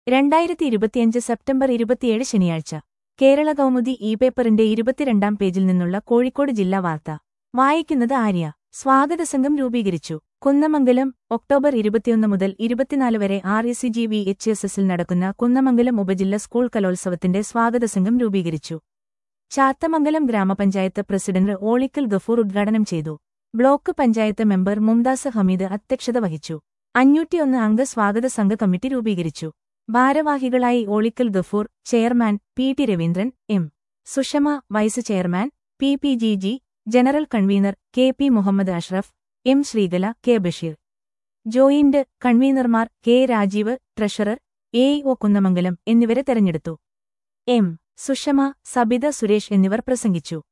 രണ്ടായിരത്തി ഇരുപത്തിയഞ്ച് സെപ്റ്റംബർ ഇരുപത്തിയേഴ് ശനിയാഴ്ച കേരള കൗമുദി ഇ പേപ്പറിന്റെ ഇരുപത്തിരണ്ടാം പേജിൽ നിന്നുള്ള കോഴിക്കോട് ജില്ലാ വാർത്ത വായിക്കുന്നത് ആര്യ സ്വാഗതസംഘം രൂപീകരിച്ചു കുന്നമംഗലം ഒക്ടോബർ ഇരുപത്തിയൊന്ന് മുതൽ ഇരുപത്തിനാല് വരെ R E C G V H S S നടക്കുന്ന കുന്നമംഗലം ഉപജില്ല സ്കൂൾ കലോത്സവത്തിന്റെ സ്വാഗതസംഘം രൂപീകരിച്ചു ചാത്തമംഗലം ഗ്രാമപഞ്ചായത്ത് പ്രസിഡന്റ് ഓളിക്കൽ ഗഫൂർ ഉദ്ഘാടനം ചെയ്തു ബ്ലോക്ക് പഞ്ചായത്ത് മെമ്പർ മുംതാസ് ഹമീദ് അധ്യക്ഷത വഹിച്ചു അഞ്ഞൂറ്റിയൊന്ന് അംഗ സ്വാഗത സംഘ കമ്മിറ്റി രൂപീകരിച്ചു ഭാരവാഹികളായി Olikkal Gafoor chairman P T Raveendran M Sushama vice chairman P P G G general convener K P Muhammad Ashraf M Sreekala K Basheer joint കൺവീനർമാർ K Rajeev treasurer A O Kunnamangalam എന്നിവരെ തെരഞ്ഞെടുത്തു എം സുഷമ സബിത സുരേഷ് എന്നിവർ പ്രസംഗിച്ചു